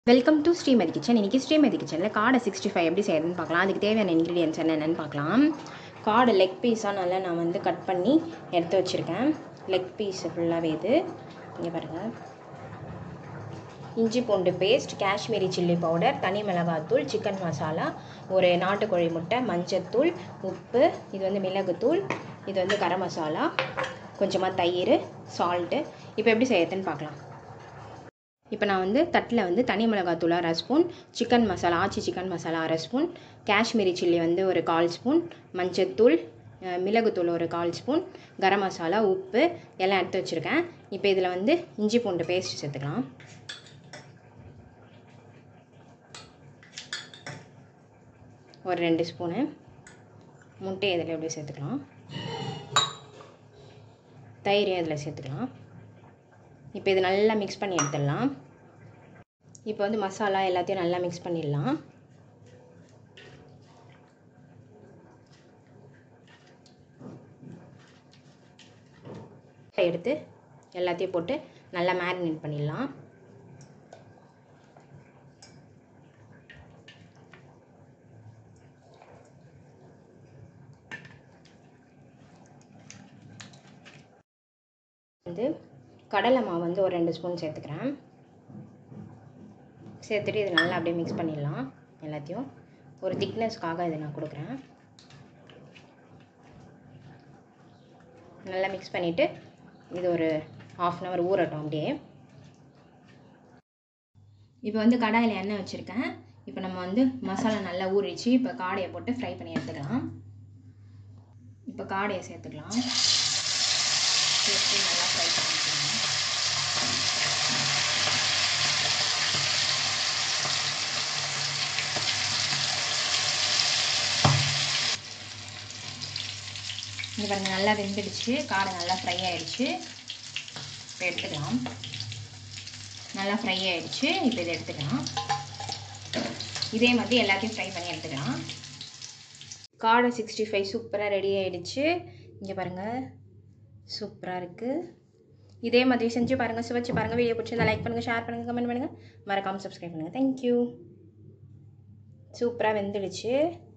welcome to Srimathi kitchen இன்றைக்கி ஸ்ரீமதி கிச்சனில் காடை சிக்ஸ்டி ஃபைவ் எப்படி செய்யறதுன்னு பார்க்கலாம் அதுக்கு தேவையான இன்க்ரீடியன்ஸ் என்னென்னு பார்க்கலாம் காடை லெக் பீஸாக நல்லா நான் வந்து கட் பண்ணி எடுத்து வச்சுருக்கேன் லெக் பீஸ் ஃபுல்லாகவே இது இங்கே பாருங்கள் இஞ்சி பூண்டு பேஸ்ட் காஷ்மீரி சில்லி பவுடர் தனி மிளகாத்தூள் சிக்கன் மசாலா ஒரு நாட்டுக்கோழி முட்டை மஞ்சத்தூள் உப்பு இது வந்து மிளகுத்தூள் இது வந்து கரம் மசாலா கொஞ்சமாக தயிர் சால்ட்டு இப்போ எப்படி செய்யறதுன்னு பார்க்கலாம் இப்போ நான் வந்து தட்டில் வந்து தனி மிளகாத்தூள் அரை spoon chicken masala Aachi chicken masala அரை ஸ்பூன் காஷ்மீரி சில்லி வந்து ஒரு கால் ஸ்பூன் மஞ்சத்தூள் அஹ், மிளகுத்தூள் ஒரு கால் ஸ்பூன் கரம் மசாலா உப்பு எல்லாம் எடுத்து வச்சுருக்கேன் இப்போ இதில் வந்து இஞ்சி பூண்டு பேஸ்ட் சேர்த்துக்கலாம் ஒரு ரெண்டு ஸ்பூனு முட்டையை இதில் எப்படி சேர்த்துக்கலாம் தயிரையும் இதில் சேர்த்துக்கலாம் இப்போ இது நல்லா மிக்ஸ் பண்ணி எடுத்துடலாம் இப்போ வந்து மசாலா எல்லாத்தையும் நல்லா மிக்ஸ் பண்ணிடலாம் எடுத்து எல்லாத்தையும் போட்டு நல்லா மேரினேட் பண்ணிடலாம் வந்து கடலை மாவு வந்து ஒரு ரெண்டு ஸ்பூன் சேர்த்துக்கிறேன் சேர்த்துட்டு இது நல்லா அப்படியே மிக்ஸ் பண்ணிடலாம் எல்லாத்தையும் ஒரு திக்னஸ்க்காக இதை நான் கொடுக்குறேன் நல்லா மிக்ஸ் பண்ணிவிட்டு இது ஒரு ஆஃப் அன் ஹவர் ஊறட்டும் அப்படியே இப்போ வந்து கடாயில் எண்ணெய் வச்சுருக்கேன் இப்போ நம்ம வந்து மசாலா நல்லா ஊறிச்சு இப்போ காடையை போட்டு ஃப்ரை பண்ணி எடுத்துக்கலாம் இப்போ காடையை சேர்த்துக்கலாம் சேர்த்து நல்லா ஃப்ரை பண்ணிக்கலாம் இங்கே பாருங்க நல்லா வெந்துடுச்சு காடை நல்லா ஃப்ரை ஆயிடுச்சு இப்போ எடுத்துக்கலாம் நல்லா ஃப்ரை ஆயிடுச்சு இப்போ இதை எடுத்துக்கலாம் இதே மாதிரி எல்லாத்தையும் ஃப்ரை பண்ணி எடுத்துக்கலாம் காடை சிக்ஸ்டி ஃபைவ் சூப்பராக ரெடி ஆயிடுச்சு இங்கே பாருங்கள் சூப்பராக இருக்குது இதே மாதிரி செஞ்சு பாருங்கள் சுவைச்சு பாருங்கள் வீடியோ பிடிச்சிருந்தா லைக் பண்ணுங்கள் ஷேர் பண்ணுங்கள் கமெண்ட் பண்ணுங்கள் மறக்காமல் சப்ஸ்கிரைப் பண்ணுங்கள் தேங்க்யூ சூப்பராக வெந்துடுச்சு